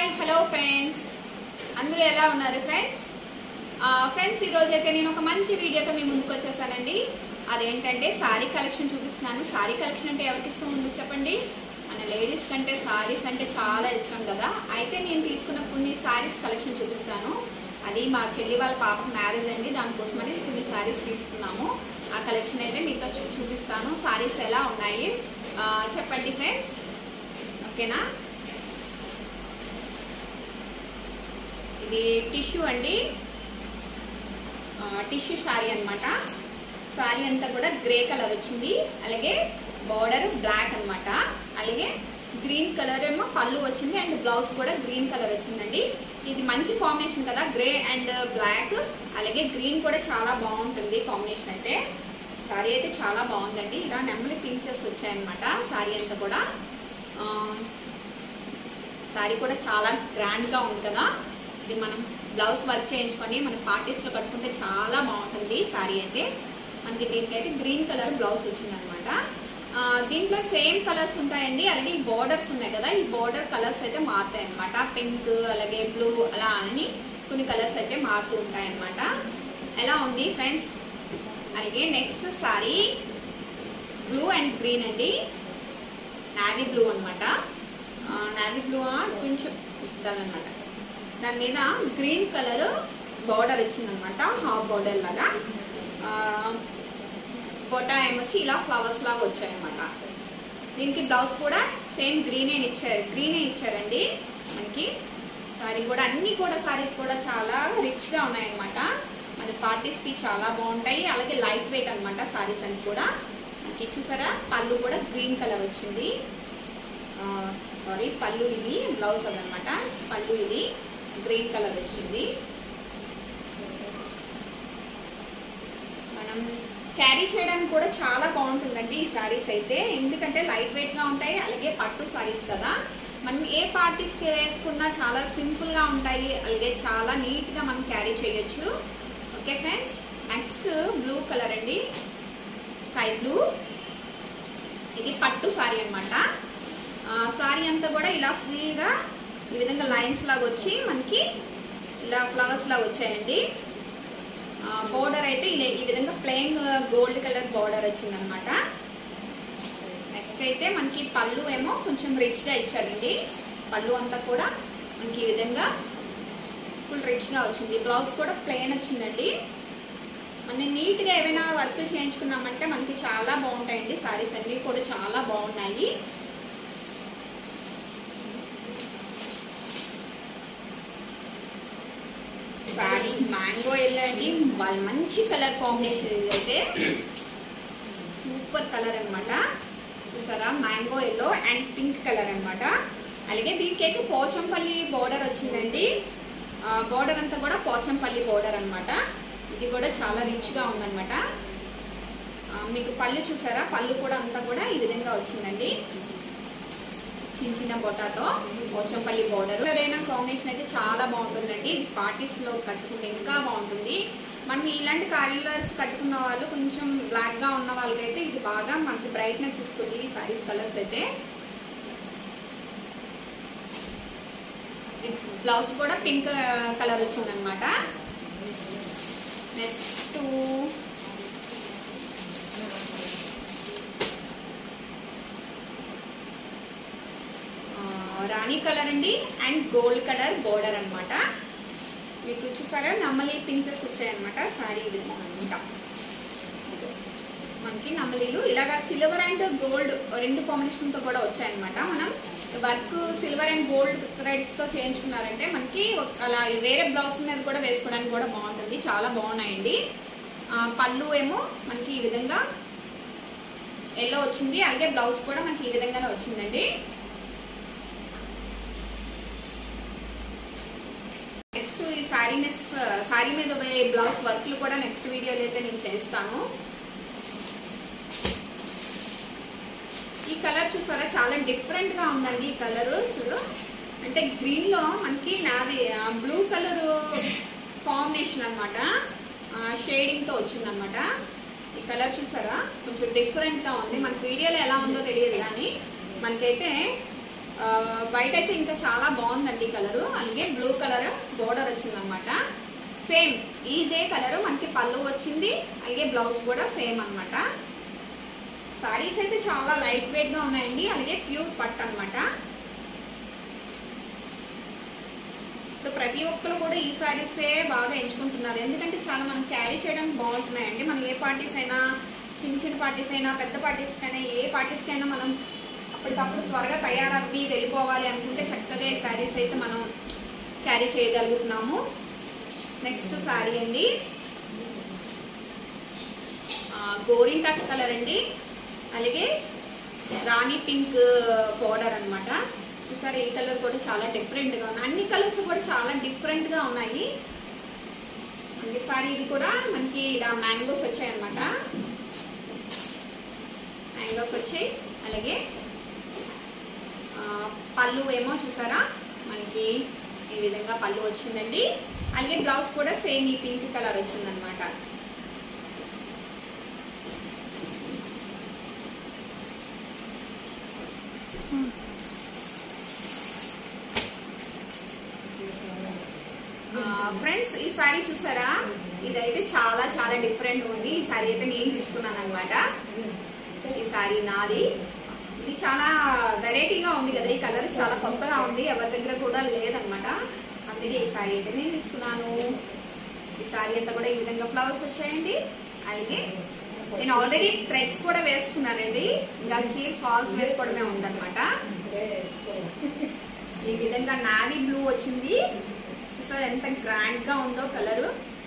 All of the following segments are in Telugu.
హాయ్ హలో ఫ్రెండ్స్ అందరూ ఎలా ఉన్నారు ఫ్రెండ్స్ ఫ్రెండ్స్ ఈరోజు అయితే నేను ఒక మంచి వీడియోతో మీ ముందుకు వచ్చేసానండి అదేంటంటే శారీ కలెక్షన్ చూపిస్తున్నాను శారీ కలెక్షన్ అంటే ఎవరికి ఇష్టం ఉంది చెప్పండి మన లేడీస్ కంటే శారీస్ అంటే చాలా ఇష్టం కదా అయితే నేను తీసుకున్న కొన్ని శారీస్ కలెక్షన్ చూపిస్తాను అది మా చెల్లి వాళ్ళ పాపకు మ్యారేజ్ అండి దానికోసమని కొన్ని శారీస్ తీసుకున్నాము ఆ కలెక్షన్ అయితే మీతో చూ- చూపిస్తాను శారీస్ ఎలా ఉన్నాయి ఆ, చెప్పండి ఫ్రెండ్స్ ఓకేనా ఇది టిష్యూ అండి టిష్యూ శారీ అన్నమాట శారీ అంతా కూడా గ్రే కలర్ వచ్చింది అలాగే బార్డర్ బ్లాక్ అన్నమాట అలాగే గ్రీన్ కలర్ ఏమో పళ్ళు వచ్చింది అండ్ బ్లౌజ్ కూడా గ్రీన్ కలర్ వచ్చిందండి ఇది మంచి కాంబినేషన్ కదా గ్రే అండ్ బ్లాక్ అలాగే గ్రీన్ కూడా చాలా బాగుంటుంది కాంబినేషన్ అయితే శారీ అయితే చాలా బాగుందండి ఇలా నెమ్మలి పించెస్ వచ్చాయన్నమాట శారీ అంతా కూడా ఆ, శారీ కూడా చాలా గ్రాండ్గా ఉంది కదా ఇది మనం బ్లౌజ్ వర్క్ చేయించుకొని మన పార్టీస్లో కట్టుకుంటే చాలా బాగుంటుంది శారీ అయితే మనకి దీనికైతే గ్రీన్ కలర్ బ్లౌజ్ వచ్చిందనమాట దీంట్లో సేమ్ కలర్స్ ఉంటాయండి అలాగే ఈ బార్డర్స్ ఉన్నాయి కదా ఈ బార్డర్ కలర్స్ అయితే మారుతాయి అనమాట పింక్ అలాగే బ్లూ అలా అని కొన్ని కలర్స్ అయితే మారుతూ ఉంటాయి అనమాట ఎలా ఉంది ఫ్రెండ్స్ అలాగే next sari blue and green అండి నావీ బ్లూ అనమాట నావీ బ్లూ కొంచెం ఇదనమాట దాని మీద గ్రీన్ కలర్ బార్డర్ ఇచ్చిందనమాట హాఫ్ బార్డర్ లాగా బొటా ఏమొచ్చి ఇలా ఫ్లవర్స్ లాగా వచ్చాయన్నమాట దీనికి బ్లౌజ్ కూడా సేమ్ గ్రీనే ఇచ్చారు గ్రీనే ఇచ్చారండి మనకి సారీ కూడా అన్నీ కూడా సారీస్ కూడా చాలా రిచ్గా ఉన్నాయన్నమాట మన పార్టీస్కి చాలా బాగుంటాయి అలాగే లైట్ వెయిట్ అనమాట సారీస్ అన్ని కూడా మనకి చూసారా పళ్ళు కూడా గ్రీన్ కలర్ వచ్చింది సారీ పళ్ళు ఇది బ్లౌజ్ అదనమాట పళ్ళు ఇది గ్రీన్ కలర్ వచ్చింది మనం క్యారీ చేయడానికి కూడా చాలా బాగుంటుందండి ఈ సారీస్ అయితే ఎందుకంటే లైట్ వెయిట్గా ఉంటాయి అలాగే పట్టు సారీస్ కదా మనం ఏ పార్టీస్కి వేసుకున్నా చాలా సింపుల్గా ఉంటాయి అలాగే చాలా నీట్గా మనం క్యారీ చేయొచ్చు okay friends next blue colour అండి స్కై బ్లూ ఇది పట్టు సారీ అనమాట సారీ అంతా కూడా ఇలా ఫుల్గా ఈ విధంగా లైన్స్ లాగా వచ్చి మనకి ఇలా ఫ్లవర్స్ లాగా వచ్చాయండి బోర్డర్ అయితే ఇలా ఈ విధంగా ప్లెయిన్ గోల్డ్ కలర్ బోర్డర్ వచ్చిందనమాట నెక్స్ట్ అయితే మనకి పళ్ళు ఏమో కొంచెం రిచ్గా ఇచ్చారండి పళ్ళు అంతా కూడా మనకి ఈ విధంగా ఫుల్ రిచ్గా వచ్చింది బ్లౌజ్ కూడా ప్లెయిన్ వచ్చిందండి మనం నీట్గా ఏమైనా వర్క్ చేయించుకున్నామంటే మనకి చాలా బాగుంటాయండి సారీస్ అన్నీ కూడా చాలా బాగున్నాయి సారీ మ్యాంగో ఎల్లో అండి వాళ్ళ మంచి కలర్ కాంబినేషన్ ఇదైతే సూపర్ కలర్ అన్నమాట చూసారా mango yellow and pink colour అన్నమాట అలాగే దీనికైతే పోచంపల్లి బోర్డర్ వచ్చిందండి బోర్డర్ అంతా కూడా పోచంపల్లి బోర్డర్ అన్నమాట ఇది కూడా చాలా రిచ్గా ఉందన్నమాట ఆ, మీకు పళ్ళు చూసారా పళ్ళు కూడా అంతా కూడా ఈ విధంగా వచ్చిందండి చిన్న చిన్న బొటాతో పోచంపల్లి బోర్డర్ ఏదైనా కాంబినేషన్ అయితే చాలా బాగుంటుందండి ఇది పార్టీస్లో కట్టుకుంటే ఇంకా బాగుంటుంది మనం ఇలాంటి కలర్స్ కట్టుకున్న వాళ్ళు కొంచెం బ్లాక్గా ఉన్న వాళ్ళకైతే ఇది బాగా మనకి బ్రైట్నెస్ ఇస్తుంది ఈ సారీస్ కలర్స్ అయితే బ్లౌజ్ కూడా పింక్ కలర్ వచ్చిందనమాట నెక్స్ట్ రాణి కలర్ అండి అండ్ గోల్డ్ కలర్ బోర్డర్ అన్నమాట మీకు చూసారా నమ్మలి పించెస్ వచ్చాయన్నమాట సారీ ఈ విధంగా అనమాట మనకి నమ్మలీలు ఇలాగా సిల్వర్ అండ్ గోల్డ్ రెండు కాంబినేషన్తో కూడా వచ్చాయన్నమాట మనం వర్క్ సిల్వర్ అండ్ గోల్డ్ థ్రెడ్స్తో చేయించుకున్నారంటే మనకి ఒక- అలా వేరే బ్లౌజ్ మీద కూడా వేసుకోవడానికి కూడా బాగుంటుంది చాలా బాగున్నాయండి ఆ, పళ్ళు ఏమో మనకి ఈ విధంగా ఎల్లో వచ్చింది అలాగే బ్లౌజ్ కూడా మనకి ఈ విధంగానే వచ్చిందండి నెక్స్ట్ ఈ శారీ మిస్ శారీ మీద పోయే బ్లౌజ్ వర్క్లు కూడా నెక్స్ట్ వీడియోలో అయితే నేను చేస్తాను ఈ కలర్ చూసారా చాలా డిఫరెంట్గా ఉందండి ఈ కలర్ అసలు అంటే గ్రీన్లో మనకి నాది బ్లూ కలర్ కాంబినేషన్ అనమాట షేడింగ్తో వచ్చిందనమాట ఈ కలర్ చూసారా కొంచెం డిఫరెంట్గా ఉంది మనకి వీడియోలో ఎలా ఉందో తెలియదు కానీ మనకైతే ఆ, బయట అయితే ఇంకా చాలా బాగుందండి కలరు అలాగే బ్లూ కలర్ బోర్డర్ వచ్చిందనమాట సేమ్ ఇదే కలర్ మనకి పళ్ళు వచ్చింది అలాగే బ్లౌజ్ కూడా సేమ్ అన్నమాట సారీస్ అయితే చాలా లైట్ వెయిట్ గా ఉన్నాయండి అలాగే ప్యూర్ పట్టు అన్నమాట ఇప్పుడు ప్రతి ఒక్కరు కూడా ఈ సారీసే బాగా ఎంచుకుంటున్నారు ఎందుకంటే చాలా మనం క్యారీ చేయడానికి బాగుంటున్నాయండి మనం ఏ పార్టీస్ అయినా చిన్న చిన్న పార్టీస్ అయినా పెద్ద పార్టీస్కి అయినా ఏ పార్టీస్కి అయినా మనం అప్పటికప్పుడు త్వరగా తయారవ్వి వెళ్ళిపోవాలి అనుకుంటే చక్కగా ఈ శారీస్ అయితే మనం క్యారీ చేయగలుగుతున్నాము నెక్స్ట్ శారీ అండి ఆ, గోరింటాక్ కలర్ అండి అలాగే రాణి పింక్ పౌడర్ అన్నమాట చూసారు ఈ కలర్ కూడా చాలా డిఫరెంట్గా ఉన్నాయి అన్ని కలర్స్ కూడా చాలా డిఫరెంట్గా ఉన్నాయి మనకి సారీ ఇది కూడా మనకి ఇలా మ్యాంగోస్ వచ్చాయి అన్నమాట మ్యాంగోస్ వచ్చాయి అలాగే ఆ, పళ్ళు ఏమో చూసారా మనకి ఈ విధంగా పళ్ళు వచ్చిందండి అలాగే బ్లౌజ్ కూడా సేమ్ ఈ పింక్ కలర్ వచ్చిందనమాట ఫ్రెండ్స్ ఈ సారీ చూసారా ఇదైతే చాలా చాలా డిఫరెంట్ ఉంది ఈ సారీ అయితే నేను తీసుకున్నాను అనమాట ఈ సారీ నాది ఇది చాలా వెరైటీగా ఉంది కదా ఈ కలర్ చాలా కొత్తగా ఉంది ఎవరి దగ్గర కూడా లేదనమాట అందుకే ఈ సారీ అయితే నేను తీసుకున్నాను ఈ సారీ అంతా కూడా ఈ విధంగా ఫ్లవర్స్ వచ్చాయండి అలాగే నేను ఆల్రెడీ థ్రెడ్స్ కూడా వేసుకున్నానండి ఇంకా చీర్ ఫాల్స్ వేసుకోవడమే ఉందన్నమాట ఈ విధంగా నావీ బ్లూ వచ్చింది చూసారు ఎంత గ్రాండ్ గా ఉందో కలరు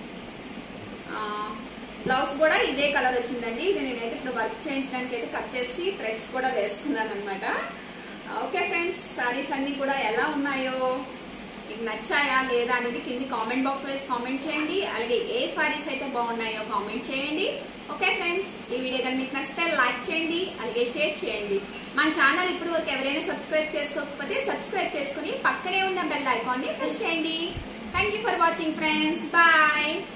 బ్లౌజ్ కూడా ఇదే కలర్ వచ్చిందండి ఇది నేనైతే ఇప్పుడు వర్క్ చేయించడానికి అయితే కట్ చేసి థ్రెడ్స్ కూడా వేసుకున్నాను అనమాట ఓకే ఫ్రెండ్స్ సారీస్ అన్నీ కూడా ఎలా ఉన్నాయో మీకు నచ్చాయా లేదా అనేది కింది కామెంట్ బాక్స్ లో కామెంట్ చేయండి అలాగే ఏ సారీస్ అయితే బాగున్నాయో కామెంట్ చేయండి ఓకే ఫ్రెండ్స్ ఈ వీడియో కానీ మీకు నచ్చితే లైక్ చేయండి అలాగే షేర్ చేయండి మన ఛానల్ ఇప్పుడు వరకు ఎవరైనా సబ్స్క్రైబ్ చేసుకోకపోతే సబ్స్క్రైబ్ చేసుకుని పక్కనే ఉన్న బెల్ ఐకాన్ని ప్రెస్ చేయండి thank you for watching friends bye